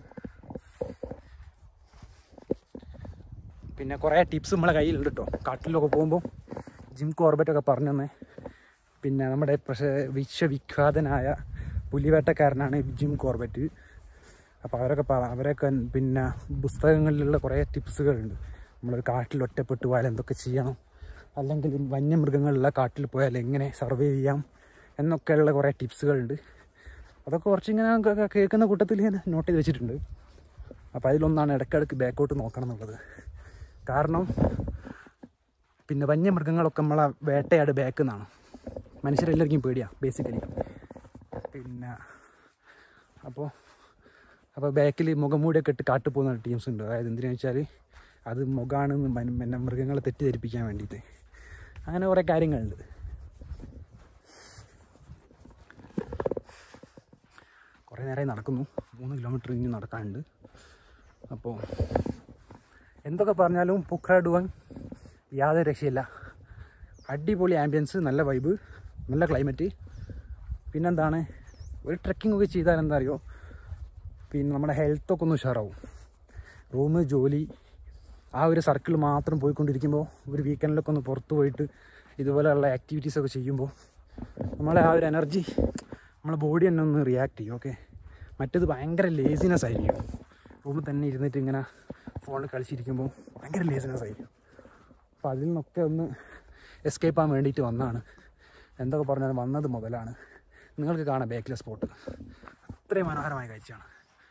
പിന്നെ കുറേ ടിപ്സ് നമ്മളെ കയ്യിലുണ്ട് കേട്ടോ കാട്ടിലൊക്കെ പോകുമ്പോൾ ജിം കോർബറ്റൊക്കെ പറഞ്ഞു തന്നെ പിന്നെ നമ്മുടെ പ്രശ വിശ്വവിഖ്യാതനായ പുലിവേട്ടക്കാരനാണ് ജിം കോർബറ്റ് അപ്പോൾ അവരൊക്കെ പറ അവരൊക്കെ പിന്നെ പുസ്തകങ്ങളിലുള്ള കുറേ ടിപ്സുകളുണ്ട് നമ്മളൊരു കാട്ടിൽ ഒറ്റപ്പെട്ടു പോയാൽ എന്തൊക്കെ ചെയ്യണം അല്ലെങ്കിൽ വന്യമൃഗങ്ങളുള്ള കാട്ടിൽ പോയാൽ എങ്ങനെ സർവൈവ് ചെയ്യാം എന്നൊക്കെയുള്ള കുറേ ടിപ്സുകളുണ്ട് അതൊക്കെ കുറച്ചിങ്ങനെ കേ- കേ- കേൾക്കുന്ന കൂട്ടത്തിൽ ഞാൻ നോട്ട് ചെയ്ത് വെച്ചിട്ടുണ്ട് അപ്പോൾ അതിലൊന്നാണ് ഇടയ്ക്കിടയ്ക്ക് ബാക്കോട്ട് നോക്കണം എന്നുള്ളത് കാരണം പിന്നെ വന്യമൃഗങ്ങളൊക്കെ നമ്മളെ വേട്ടയാട് ബാക്കിൽ നിന്നാണ് മനുഷ്യരെല്ലാവർക്കും പേടിയാണ് ബേസിക്കലി പിന്നെ അപ്പോൾ അപ്പോൾ ബാക്കിൽ മുഖംമൂടിയൊക്കെ ഇട്ട് കാട്ടു പോകുന്ന ടീംസ് ഉണ്ട് അതായത് എന്തിനാണെന്ന് വെച്ചാൽ അത് മുഖാണെന്ന് മന- പിന്നെ മൃഗങ്ങളെ തെറ്റിദ്ധരിപ്പിക്കാൻ വേണ്ടിയിട്ട് അങ്ങനെ കുറേ കാര്യങ്ങളുണ്ട് കുറേ നേരമായി നടക്കുന്നു മൂന്ന് കിലോമീറ്റർ ഇനി നടക്കാനുണ്ട് അപ്പോൾ എന്തൊക്കെ പറഞ്ഞാലും പുക്രാഡുവൻ യാതൊരു രക്ഷയില്ല അടിപൊളി ആംബിയൻസ് നല്ല വൈബ് നല്ല ക്ലൈമറ്റ് പിന്നെന്താണ് ഒരു ട്രെക്കിംഗ് ഒക്കെ ചെയ്താൽ എന്താ അറിയോ പിന്നെ നമ്മുടെ ഹെൽത്തൊക്കെ ഒന്ന് ഉഷാറാവും റൂം ജോലി ആ ഒരു സർക്കിൾ മാത്രം പോയിക്കൊണ്ടിരിക്കുമ്പോൾ ഒരു വീക്കെൻഡിലൊക്കെ ഒന്ന് പുറത്ത് പോയിട്ട് ഇതുപോലെയുള്ള ആക്ടിവിറ്റീസൊക്കെ ചെയ്യുമ്പോൾ നമ്മളെ ആ ഒരു എനർജി നമ്മളെ ബോഡി തന്നെ ഒന്ന് റിയാക്ട് ചെയ്യും ഓക്കെ മറ്റേത് ഭയങ്കര ലേസിനെസ് ആയിരിക്കും റൂമിൽ തന്നെ ഇരുന്നിട്ട് ഇങ്ങനെ ഫോണിൽ കളിച്ചിരിക്കുമ്പോൾ ഭയങ്കര ലേസിനെസ് ആയിരിക്കും അപ്പോൾ അതിൽ നിന്നൊക്കെ ഒന്ന് എസ്കേപ്പ് ആകാൻ വേണ്ടിയിട്ട് വന്നതാണ് എന്തൊക്കെ പറഞ്ഞാലും വന്നത് മുതലാണ് നിങ്ങൾക്ക് കാണാം ബാക്കിലെ സ്പോട്ട് അത്രയും മനോഹരമായ കാഴ്ചയാണ്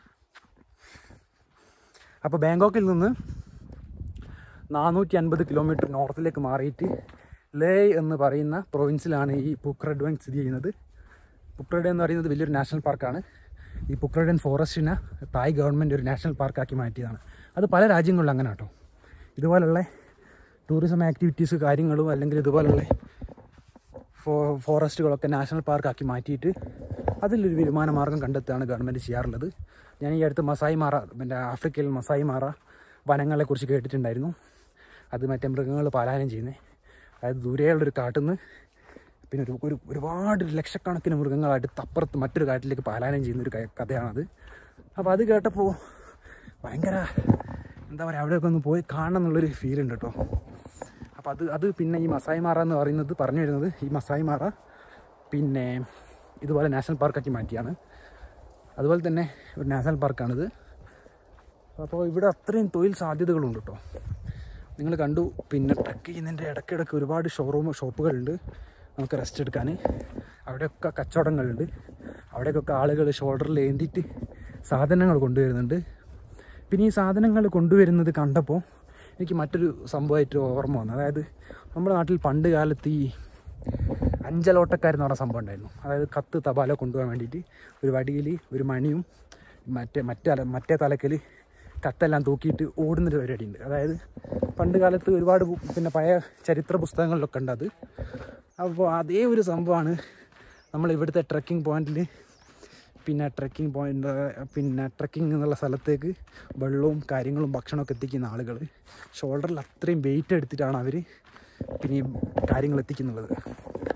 അപ്പോൾ ബാങ്കോക്കിൽ നിന്ന് നാനൂറ്റി അൻപത് കിലോമീറ്റർ നോർത്തിലേക്ക് മാറിയിട്ട് ലേ എന്ന് പറയുന്ന പ്രൊവിൻസിലാണ് ഈ പുക്രഡ്വൻ സ്ഥിതി ചെയ്യുന്നത് പുക്രഡ് എന്ന് പറയുന്നത് വലിയൊരു നാഷണൽ പാർക്കാണ് ഈ പുക്രഡൻ ഫോറസ്റ്റിനെ തായ് ഗവൺമെൻറ് ഒരു നാഷണൽ പാർക്കാക്കി മാറ്റിയതാണ് അത് പല രാജ്യങ്ങളിലും അങ്ങനെ കേട്ടോ ഇതുപോലുള്ള ടൂറിസം ആക്ടിവിറ്റീസ് കാര്യങ്ങളും അല്ലെങ്കിൽ ഇതുപോലുള്ള ഫോ ഫോറസ്റ്റുകളൊക്കെ നാഷണൽ പാർക്കാക്കി മാറ്റിയിട്ട് അതിലൊരു വരുമാന മാർഗം കണ്ടെത്തുകയാണ് ഗവൺമെൻറ് ചെയ്യാറുള്ളത് ഞാൻ ഈ അടുത്ത് മസായി മാറ പിന്നെ ആഫ്രിക്കയിൽ മസായി മാറ വനങ്ങളെക്കുറിച്ച് കേട്ടിട്ടുണ്ടായിരുന്നു അത് മറ്റേ മൃഗങ്ങൾ പാലായനം ചെയ്യുന്നത് അതായത് ദൂരെയുള്ളൊരു കാട്ടിൽ നിന്ന് പിന്നെ ഒരു ഒരു ഒരുപാട് ലക്ഷക്കണക്കിന് മൃഗങ്ങൾ അടുത്തപ്പുറത്ത് മറ്റൊരു കാട്ടിലേക്ക് പാലായനം ചെയ്യുന്ന ഒരു ക- കഥയാണത് അപ്പോൾ അത് കേട്ടപ്പോൾ ഭയങ്കര എന്താ പറയുക അവിടെയൊക്കെ ഒന്ന് പോയി കാണണം എന്നുള്ളൊരു ഫീൽ ഉണ്ട് കേട്ടോ അപ്പോൾ അത് അത് പിന്നെ ഈ മസായി മാറ എന്ന് പറയുന്നത് പറഞ്ഞു വരുന്നത് ഈ മസായി മാറ പിന്നെ ഇതുപോലെ നാഷണൽ പാർക്കാക്കി മാറ്റിയാണ് അതുപോലെ തന്നെ ഒരു നാഷണൽ പാർക്കാണിത് അപ്പോൾ ഇവിടെ അത്രയും തൊഴിൽ സാധ്യതകളുണ്ട് കേട്ടോ നിങ്ങൾ കണ്ടു പിന്നെ ട്രക്ക് ചെയ്യുന്നതിൻ്റെ ഇടയ്ക്കിടയ്ക്ക് ഒരുപാട് ഷോറൂം ഷോപ്പുകളുണ്ട് നമുക്ക് റെസ്റ്റ് എടുക്കാൻ അവിടെയൊക്കെ കച്ചവടങ്ങളുണ്ട് അവിടേക്കൊക്കെ ആളുകൾ ഷോൾഡറിൽ ഏന്തിയിട്ട് സാധനങ്ങൾ കൊണ്ടുവരുന്നുണ്ട് പിന്നെ ഈ സാധനങ്ങൾ കൊണ്ടുവരുന്നത് കണ്ടപ്പോൾ എനിക്ക് മറ്റൊരു സംഭവമായിട്ട് ഓർമ്മ വന്നു അതായത് നമ്മുടെ നാട്ടിൽ പണ്ട് കാലത്ത് ഈ അഞ്ചലോട്ടക്കാരെന്ന് പറഞ്ഞ സംഭവം ഉണ്ടായിരുന്നു അതായത് കത്ത് തപാല കൊണ്ടുപോകാൻ വേണ്ടിയിട്ട് ഒരു വടിയിൽ ഒരു മണിയും മറ്റേ മറ്റേ അല മറ്റേ തലക്കൽ കത്തെല്ലാം തൂക്കിയിട്ട് ഓടുന്നൊരു പരിപാടിയുണ്ട് അതായത് പണ്ട് കാലത്ത് ഒരുപാട് പു- പിന്നെ പഴയ ചരിത്ര പുസ്തകങ്ങളിലൊക്കെ ഉണ്ട് അത് അപ്പോൾ അതേ ഒരു സംഭവമാണ് നമ്മൾ ഇവിടുത്തെ ട്രക്കിംഗ് പോയിന്റിൽ പിന്നെ ട്രക്കിംഗ് പോയിന്റ് പിന്നെ ട്രക്കിംഗ് എന്നുള്ള സ്ഥലത്തേക്ക് വെള്ളവും കാര്യങ്ങളും ഭക്ഷണമൊക്കെ എത്തിക്കുന്ന ആളുകൾ ഷോൾഡറിൽ അത്രയും വെയിറ്റ് എടുത്തിട്ടാണ് അവർ പിന്നെ ഈ കാര്യങ്ങൾ എത്തിക്കുന്നുള്ളത്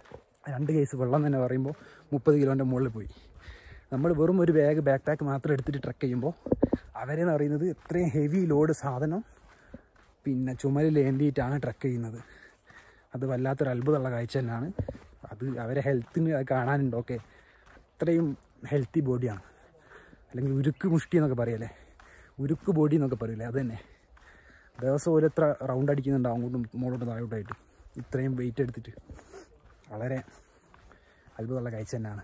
രണ്ട് കേസ് വെള്ളം തന്നെ പറയുമ്പോൾ മുപ്പത് കിലോൻ്റെ മുകളിൽ പോയി നമ്മൾ വെറും ഒരു ബാഗ് ബാക്ക് പാക്ക് മാത്രം എടുത്തിട്ട് ട്രക്ക് ചെയ്യുമ്പോൾ അവരെന്ന് പറയുന്നത് ഇത്രയും ഹെവി ലോഡ് സാധനം പിന്നെ ചുമലിൽ ഏന്തിയിട്ടാണ് ട്രക്ക് ചെയ്യുന്നത് അത് വല്ലാത്തൊരു അത്ഭുതമുള്ള കാഴ്ച തന്നെയാണ് അത് അവരെ ഹെൽത്തിന് അത് കാണാനുണ്ട് ഓക്കെ അത്രയും ഹെൽത്തി ബോഡിയാണ് അല്ലെങ്കിൽ ഉരുക്ക് മുഷ്ടി എന്നൊക്കെ പറയല്ലേ ഉരുക്ക് ബോഡി എന്നൊക്കെ പറയില്ലേ അത് തന്നെ ദിവസം ഒരു എത്ര റൗണ്ട് അടിക്കുന്നുണ്ട് അങ്ങോട്ടും മുകളോട്ടും താഴോട്ടായിട്ട് ഇത്രയും വെയിറ്റ് എടുത്തിട്ട് വളരെ അത്ഭുതമുള്ള കാഴ്ച തന്നെയാണ്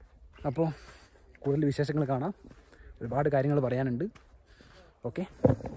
അപ്പോൾ കൂടുതൽ വിശേഷങ്ങൾ കാണാം ഒരുപാട് കാര്യങ്ങൾ പറയാനുണ്ട് ഓക്കെ